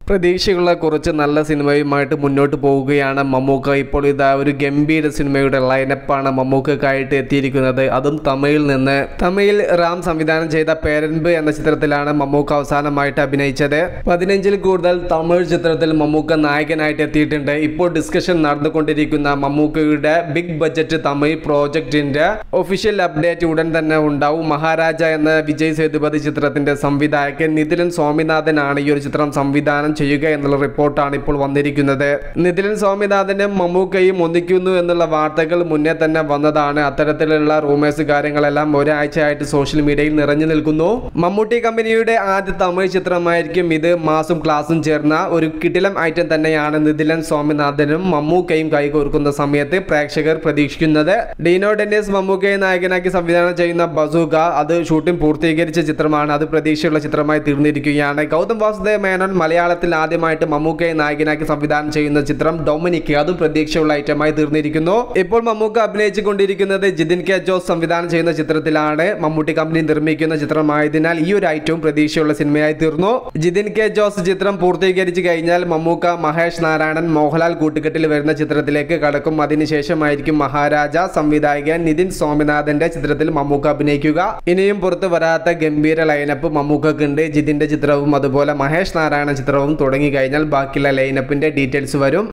പ്രതീക്ഷയുള്ള കുറച്ച് നല്ല സിനിമയുമായിട്ട് മുന്നോട്ട് പോവുകയാണ് മമ്മൂക്ക ഇപ്പോൾ ഇതാ ഒരു ഗംഭീര സിനിമയുടെ ലൈനപ്പാണ് മമ്മൂക്കക്കായിട്ട് എത്തിയിരിക്കുന്നത് അതും തമിഴിൽ നിന്ന് തമിഴിൽ റാം സംവിധാനം ചെയ്ത പേരൻപ് എന്ന ചിത്രത്തിലാണ് മമ്മൂക്ക അവസാനമായിട്ട് അഭിനയിച്ചത് പതിനഞ്ചിൽ കൂടുതൽ തമിഴ് ചിത്രത്തിൽ മമ്മൂക്ക നായകനായിട്ട് എത്തിയിട്ടുണ്ട് ഇപ്പോൾ ഡിസ്കഷൻ നടന്നുകൊണ്ടിരിക്കുന്ന മമ്മൂക്കയുടെ ബിഗ് ബഡ്ജറ്റ് തമിഴ് പ്രോജക്റ്റിന്റെ ഒഫീഷ്യൽ അപ്ഡേറ്റ് ഉടൻ തന്നെ ഉണ്ടാവും മഹാരാജ എന്ന വിജയ് സേതുപതി ചിത്രത്തിന്റെ സംവിധായകൻ നിതിലൻ സ്വാമിനാഥനാണ് ഈ ഒരു ചിത്രം സംവിധാനം ചെയ്യുക എന്നുള്ള റിപ്പോർട്ടാണ് ഇപ്പോൾ വന്നിരിക്കുന്നത് നിതിലൻ സ്വാമിനാഥനും മമ്മൂക്കയും ഒന്നിക്കുന്നു എന്നുള്ള വാർത്തകൾ മുന്നേ തന്നെ വന്നതാണ് അത്തരത്തിലുള്ള റൂമേഴ്സ് കാര്യങ്ങളെല്ലാം ഒരാഴ്ചയായിട്ട് സോഷ്യൽ മീഡിയയിൽ നിറഞ്ഞു നിൽക്കുന്നു മമ്മൂട്ടി കമ്പനിയുടെ ആദ്യ തമിഴ് ചിത്രമായിരിക്കും ഇത് മാസും ക്ലാസും ചേർന്ന ഒരു കിടിലം ഐറ്റം തന്നെയാണ് നിതിലൻ സ്വാമിനാഥനും മമ്മൂക്കയും കൈകോർക്കുന്ന സമയത്ത് പ്രേക്ഷകർ പ്രതീക്ഷിക്കുന്നത് ഡീനോ ഡെന്നിസ് മമ്മൂക്കയെ നായകനാക്കി സംവിധാനം ചെയ്യുന്ന ബസൂക അത് ഷൂട്ടിംഗ് പൂർത്തീകരിച്ച ചിത്രമാണ് അത് പ്രതീക്ഷയുള്ള ചിത്രമായി തീർന്നിരിക്കുകയാണ് ഗൗതം വാസുദേവ് മേനോൻ മലയാളത്തിൽ ആദ്യമായിട്ട് മമ്മൂക്കയെ നായകനാക്കി സംവിധാനം ചെയ്യുന്ന ചിത്രം ഡൊമിനിക് അതും പ്രതീക്ഷയുള്ള ഐറ്റമായി തീർന്നിരിക്കുന്നു ഇപ്പോൾ മമ്മൂക്ക അഭിനയിച്ചു കൊണ്ടിരിക്കുന്നത് ജിതിൻ കെ ജോസ് സംവിധാനം ചെയ്യുന്ന ചിത്രത്തിലാണ് മമ്മൂട്ടി കമ്പനി നിർമ്മിക്കുന്ന ചിത്രമായതിനാൽ ഈ ഒരു ഐറ്റവും പ്രതീക്ഷയുള്ള സിനിമയായി തീർന്നു ജിതിൻ കെ ജോസ് ചിത്രം പൂർത്തീകരിച്ചു കഴിഞ്ഞാൽ മമ്മൂക്ക മഹേഷ് നാരായണൻ മോഹൻലാൽ കൂട്ടുകെട്ടിൽ വരുന്ന ചിത്രത്തിലേക്ക് കടക്കും അതിനുശേഷമായിരിക്കും മഹാരാജ സംവിധായകൻ നിതിൻ സ്വാമിനാഥന്റെ ചിത്രത്തിൽ മമ്മൂക്ക അഭിനയിക്കുക ഇനിയും പുറത്തു വരാത്ത ഗംഭീര ലൈനപ്പ് മമ്മൂക്കക്കുണ്ട് ജിതിന്റെ ചിത്രവും അതുപോലെ മഹേഷ് നാരായണ ചിത്രവും തുടങ്ങി കഴിഞ്ഞാൽ ബാക്കിയുള്ള ലൈനപ്പിന്റെ ഡീറ്റെയിൽസ് വരും